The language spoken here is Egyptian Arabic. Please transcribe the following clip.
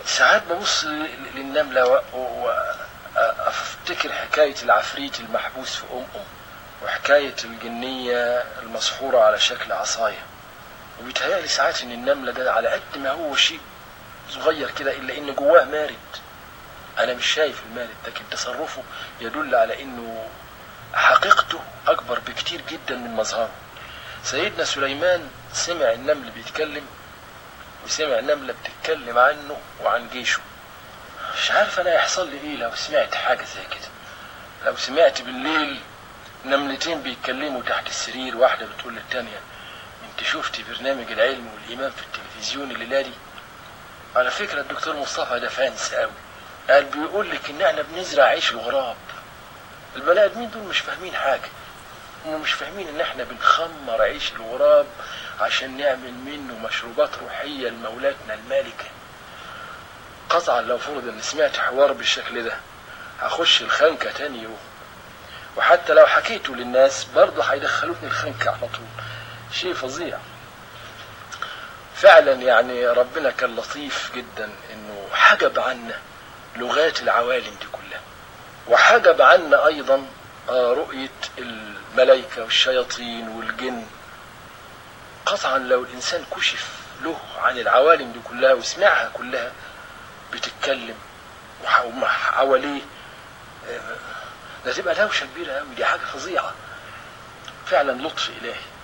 ساعات ببص للنملة وافتكر حكاية العفريت المحبوس في أم أم وحكاية الجنية المسحورة على شكل عصاية وبيتهيألي ساعات إن النملة ده على قد ما هو شيء صغير كده إلا إن جواه مارد أنا مش شايف المارد لكن تصرفه يدل على إنه حقيقته أكبر بكتير جدا من مظهره سيدنا سليمان سمع النمل بيتكلم وسمع نملة بتتكلم عنه وعن جيشه مش عارف انا هيحصل لي ايه لو سمعت حاجة زي كده لو سمعت بالليل نملتين بيتكلموا تحت السرير واحدة بتقول للتانية انت شفتي برنامج العلم والايمان في التلفزيون الليلة دي على فكرة الدكتور مصطفى ده فانس قوي قال بيقول لك ان احنا بنزرع عيش الغراب البني ادمين دول مش فاهمين حاجة هم مش فاهمين ان احنا بنخمر عيش الغراب عشان نعمل منه مشروبات روحية لمولاتنا المالكة قطعا لو فرض ان سمعت حوار بالشكل ده هخش الخنكة تاني يوم وحتى لو حكيته للناس برضه هيدخلوني الخنكة على طول شيء فظيع فعلا يعني ربنا كان لطيف جدا انه حجب عنا لغات العوالم دي كلها وحجب عنا ايضا رؤية الملائكة والشياطين والجن قطعا لو الانسان كشف له عن العوالم دي كلها وسمعها كلها بتتكلم وحواليه ده تبقى دوشه كبيره قوي دي حاجه فظيعه فعلا لطف الهي